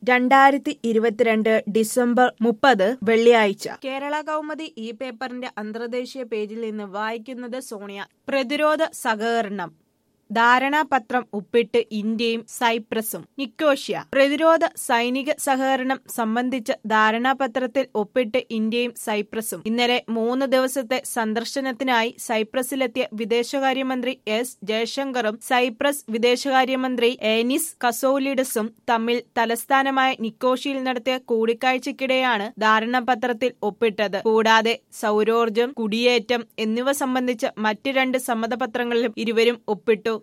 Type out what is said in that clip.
രണ്ടായിരത്തി ഇരുപത്തിരണ്ട് ഡിസംബർ മുപ്പത് വെള്ളിയാഴ്ച കേരള കൗമുദി ഈ പേപ്പറിന്റെ അന്തർദേശീയ പേജിൽ നിന്ന് വായിക്കുന്നത് സോണിയ പ്രതിരോധ സഹകരണം ധാരണാപത്രം ഒപ്പിട്ട് ഇന്ത്യയും സൈപ്രസും നിക്കോഷ്യ പ്രതിരോധ സൈനിക സഹകരണം സംബന്ധിച്ച ധാരണാപത്രത്തിൽ ഒപ്പിട്ട് ഇന്ത്യയും സൈപ്രസും ഇന്നലെ മൂന്ന് ദിവസത്തെ സന്ദർശനത്തിനായി സൈപ്രസിലെത്തിയ വിദേശകാര്യമന്ത്രി എസ് ജയശങ്കറും സൈപ്രസ് വിദേശകാര്യമന്ത്രി ഏനിസ് കസോലിഡസും തമ്മിൽ തലസ്ഥാനമായ നിക്കോഷ്യയിൽ നടത്തിയ കൂടിക്കാഴ്ചയ്ക്കിടെയാണ് ധാരണാപത്രത്തിൽ ഒപ്പിട്ടത് കൂടാതെ സൗരോർജം കുടിയേറ്റം എന്നിവ സംബന്ധിച്ച മറ്റ് രണ്ട് സമ്മതപത്രങ്ങളിലും ഇരുവരും ഒപ്പിട്ടു